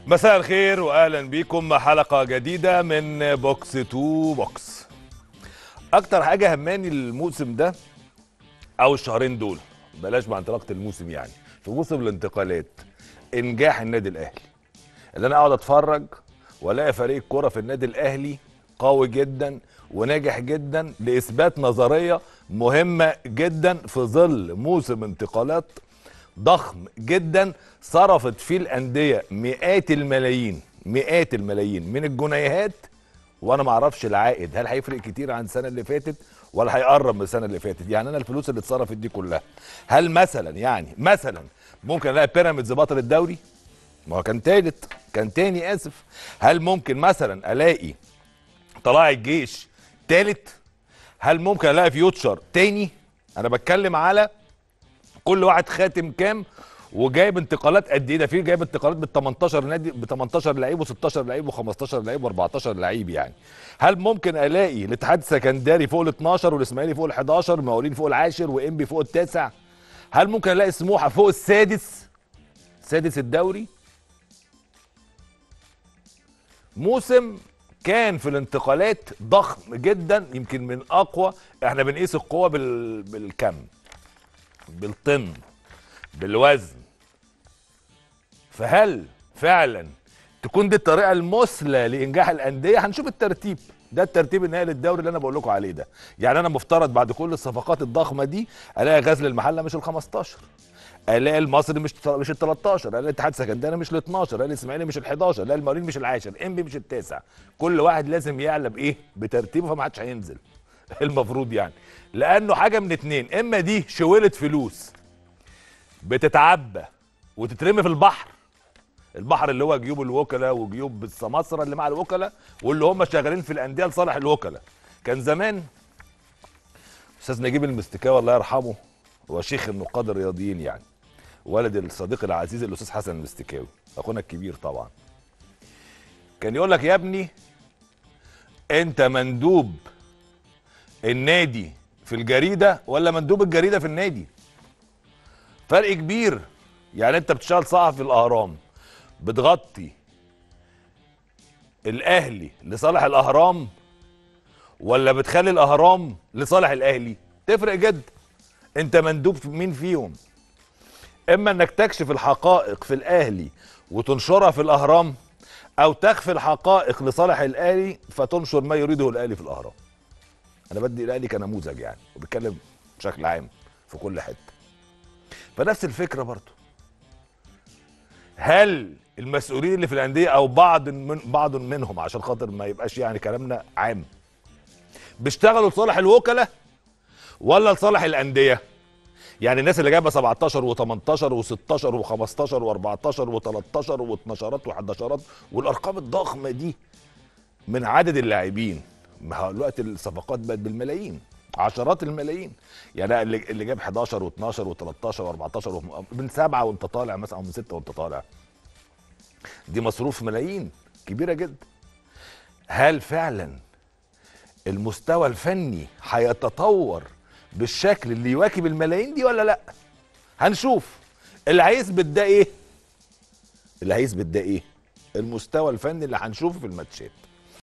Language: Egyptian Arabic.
مساء الخير واهلا بيكم حلقه جديده من بوكس تو بوكس اكتر حاجه هماني الموسم ده او الشهرين دول بلاش مع انطلاقه الموسم يعني في موسم الانتقالات انجاح النادي الاهلي اللي انا اقعد اتفرج والاقي فريق الكوره في النادي الاهلي قوي جدا وناجح جدا لاثبات نظريه مهمه جدا في ظل موسم انتقالات ضخم جدا صرفت فيه الانديه مئات الملايين مئات الملايين من الجنيهات وانا ما اعرفش العائد هل هيفرق كتير عن السنه اللي فاتت ولا هيقرب من السنه اللي فاتت يعني انا الفلوس اللي اتصرفت دي كلها هل مثلا يعني مثلا ممكن الاقي بيراميدز بطل الدوري ما هو كان تالت كان تاني اسف هل ممكن مثلا الاقي طلائع الجيش تالت هل ممكن الاقي فيوتشر تاني انا بتكلم على كل واحد خاتم كام وجايب انتقالات قد ايه ده في جايب انتقالات بال 18 نادي ب 18 لعيب و16 لعيب و15 لعيب و14 لعيب يعني هل ممكن الاقي الاتحاد السكندري فوق ال 12 والاسماعيلي فوق ال 11 المقاولين فوق العاشر وانبي فوق التاسع هل ممكن الاقي سموحه فوق السادس سادس الدوري موسم كان في الانتقالات ضخم جدا يمكن من اقوى احنا بنقيس القوه بال... بالكم بالطن بالوزن فهل فعلا تكون دي الطريقه المثلى لانجاح الانديه هنشوف الترتيب ده الترتيب النهائي للدوري اللي انا بقول لكم عليه ده يعني انا مفترض بعد كل الصفقات الضخمه دي الاقي غزل المحله مش ال 15 الاقي المصري مش مش ال 13 الاقي الاتحاد السكندري مش ال 12 الاقي الاسماعيلي مش ال 11 الاقي المقاولين مش العاشر انبي مش التاسع كل واحد لازم يعلى بايه بترتيبه فما حدش هينزل المفروض يعني لانه حاجه من اتنين اما دي شويله فلوس بتتعبى وتترمي في البحر البحر اللي هو جيوب الوكلاء وجيوب السماسرة اللي مع الوكلاء واللي هم شغالين في الانديه لصالح الوكلاء كان زمان استاذ نجيب المستكاوي الله يرحمه هو شيخ النقاد الرياضيين يعني ولد الصديق العزيز الاستاذ حسن المستكاوي اخونا الكبير طبعا كان يقول لك يا ابني انت مندوب النادي في الجريده ولا مندوب الجريده في النادي فرق كبير يعني انت بتشتغل صحفي في الاهرام بتغطي الاهلي لصالح الاهرام ولا بتخلي الاهرام لصالح الاهلي تفرق جدا انت مندوب في مين فيهم اما انك تكشف الحقائق في الاهلي وتنشرها في الاهرام او تخفي الحقائق لصالح الاهلي فتنشر ما يريده الاهلي في الاهرام انا بدي الاهلي كنموذج يعني وبتكلم بشكل عام في كل حته فنفس الفكره برضو هل المسؤولين اللي في الانديه او بعض من بعض منهم عشان خاطر ما يبقاش يعني كلامنا عام بيشتغلوا لصالح الوكلاء ولا لصالح الانديه يعني الناس اللي جايبه 17 و18 و16 و15 و14 و13 و12 و11 والارقام الضخمه دي من عدد اللاعبين ما هو دلوقتي الصفقات بقت بالملايين عشرات الملايين يعني اللي اللي جاب 11 و12 و13 و14 من سبعه وانت طالع مثلا او من سته وانت طالع دي مصروف ملايين كبيره جدا هل فعلا المستوى الفني هيتطور بالشكل اللي يواكب الملايين دي ولا لا هنشوف اللي هيثبت ده ايه اللي هيثبت ده ايه المستوى الفني اللي هنشوفه في الماتشات